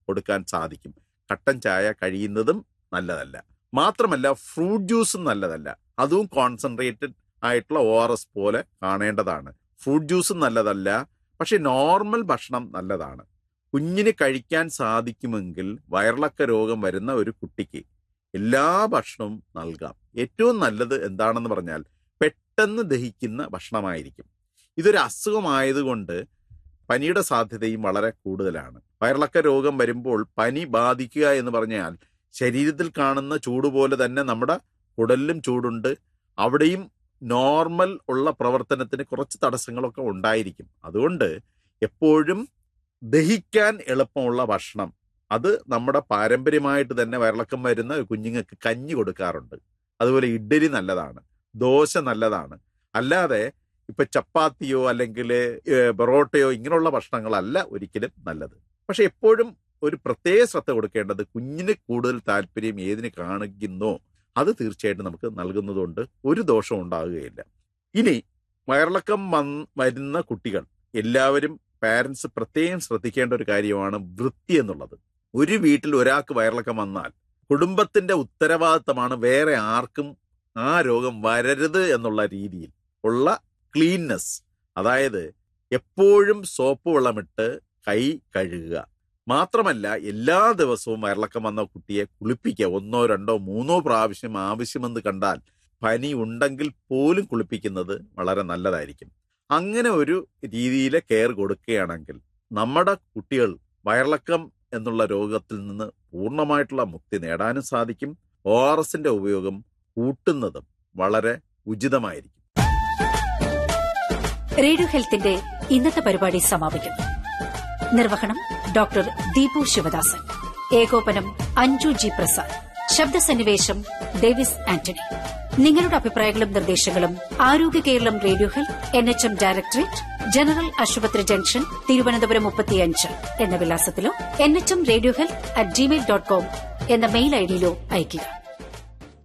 കൊടുക്കാൻ സാധിക്കും കട്ടൻ ചായ കഴിയുന്നതും നല്ലതല്ല മാത്രമല്ല ഫ്രൂട്ട് ജ്യൂസും നല്ലതല്ല അതും കോൺസെൻട്രേറ്റഡ് ആയിട്ടുള്ള ഒ ആർ എസ് പോലെ കാണേണ്ടതാണ് ഫ്രൂട്ട് ജ്യൂസും നല്ലതല്ല പക്ഷെ നോർമൽ ഭക്ഷണം നല്ലതാണ് കുഞ്ഞിന് കഴിക്കാൻ സാധിക്കുമെങ്കിൽ വയറിളക്ക രോഗം വരുന്ന ഒരു കുട്ടിക്ക് എല്ലാ ഭക്ഷണവും നൽകാം ഏറ്റവും നല്ലത് എന്താണെന്ന് പറഞ്ഞാൽ പെട്ടെന്ന് ദഹിക്കുന്ന ഭക്ഷണമായിരിക്കും ഇതൊരു അസുഖമായതുകൊണ്ട് പനിയുടെ സാധ്യതയും വളരെ കൂടുതലാണ് വയറിളക്ക രോഗം വരുമ്പോൾ പനി ബാധിക്കുക എന്ന് പറഞ്ഞാൽ ശരീരത്തിൽ കാണുന്ന ചൂട് പോലെ തന്നെ നമ്മുടെ കുടലിലും ചൂടുണ്ട് അവിടെയും നോർമൽ ഉള്ള പ്രവർത്തനത്തിന് കുറച്ച് തടസ്സങ്ങളൊക്കെ ഉണ്ടായിരിക്കും അതുകൊണ്ട് എപ്പോഴും ദഹിക്കാൻ എളുപ്പമുള്ള ഭക്ഷണം അത് നമ്മുടെ പാരമ്പര്യമായിട്ട് തന്നെ വയറിളക്കം വരുന്ന കുഞ്ഞുങ്ങൾക്ക് കഞ്ഞി കൊടുക്കാറുണ്ട് അതുപോലെ ഇഡ്ഡലി നല്ലതാണ് ദോശ നല്ലതാണ് അല്ലാതെ ഇപ്പൊ ചപ്പാത്തിയോ അല്ലെങ്കിൽ പൊറോട്ടയോ ഇങ്ങനെയുള്ള ഭക്ഷണങ്ങളല്ല ഒരിക്കലും നല്ലത് പക്ഷെ എപ്പോഴും ഒരു പ്രത്യേക ശ്രദ്ധ കൊടുക്കേണ്ടത് കുഞ്ഞിന് കൂടുതൽ താല്പര്യം ഏതിന് കാണിക്കുന്നോ അത് തീർച്ചയായിട്ടും നമുക്ക് നൽകുന്നതുകൊണ്ട് ഒരു ദോഷവും ഉണ്ടാകുകയില്ല ഇനി വയറിളക്കം വന്ന് വരുന്ന കുട്ടികൾ എല്ലാവരും പാരൻസ് പ്രത്യേകം ശ്രദ്ധിക്കേണ്ട ഒരു കാര്യമാണ് വൃത്തി എന്നുള്ളത് ഒരു വീട്ടിൽ ഒരാൾക്ക് വയറിളക്കം വന്നാൽ കുടുംബത്തിന്റെ ഉത്തരവാദിത്തമാണ് വേറെ ആർക്കും ആ രോഗം വരരുത് എന്നുള്ള രീതിയിൽ ഉള്ള ക്ലീൻനെസ് അതായത് എപ്പോഴും സോപ്പ് വെള്ളമിട്ട് കൈ കഴുകുക മാത്രമല്ല എല്ലാ ദിവസവും വയറിളക്കം വന്ന കുട്ടിയെ കുളിപ്പിക്കുക ഒന്നോ രണ്ടോ മൂന്നോ പ്രാവശ്യം ആവശ്യമെന്ന് കണ്ടാൽ പനി ഉണ്ടെങ്കിൽ പോലും കുളിപ്പിക്കുന്നത് വളരെ നല്ലതായിരിക്കും അങ്ങനെ ഒരു രീതിയിലെ കെയർ കൊടുക്കുകയാണെങ്കിൽ നമ്മുടെ കുട്ടികൾ വയറിളക്കം എന്നുള്ള രോഗത്തിൽ നിന്ന് പൂർണ്ണമായിട്ടുള്ള മുക്തി നേടാനും സാധിക്കും ഒ ആർ എസിന്റെ ഉപയോഗം കൂട്ടുന്നതും വളരെ ഉചിതമായിരിക്കും റേഡിയോ ഹെൽത്തിന്റെ ഇന്നത്തെ പരിപാടി സമാപിക്കുന്നു നിർവഹണം ഡോക്ടർ ദീപു ശിവദാസൻ ഏകോപനം അഞ്ജു ജി പ്രസാദ് ശബ്ദസന്നിവേശം ഡേവിസ് ആന്റണി നിങ്ങളുടെ അഭിപ്രായങ്ങളും നിർദ്ദേശങ്ങളും Arogya Keralam radio health N H M directorate general ആശുപത്രി ജംഗ്ഷൻ തിരുവനന്തപുരം മുപ്പത്തിയഞ്ച് എന്ന വിലാസത്തിലോ N H M radio health at gmail dot com എന്ന മെയിൽ ഐഡിയിലോ അയയ്ക്കുക